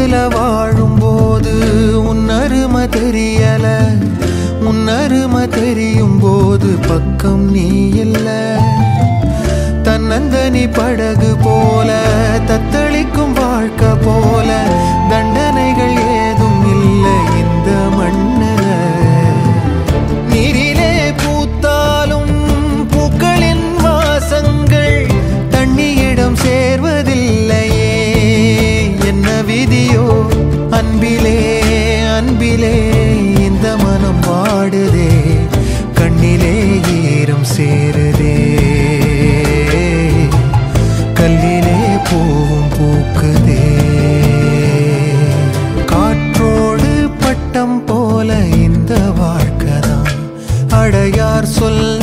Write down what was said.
உலகத்துல வாழும்போது உன் அருமை தெரியல உன் அருமை தெரியும் போது பக்கம் நீ இல்ல தன்னந்தனி படகு போல தத்தளிக்கும் வாழ்க்கை போல தண்டனைகள் ஏதும் இல்லை இந்த மண்ணுல நீரிலே பூத்தாலும் பூக்களின் வாசங்கள் தண்ணியிடம் சேர்வதில்லையே என்ன விதியோ அன்பிலே அன்பிலே இந்த மனம் பாடுதே கண்ணிலே ஈரம் சேருதே கல்லிலே பூவும் பூக்குதே காற்றோடு பட்டம் போல இந்த வாழ்க்கைதான் அடையார் சொல்ல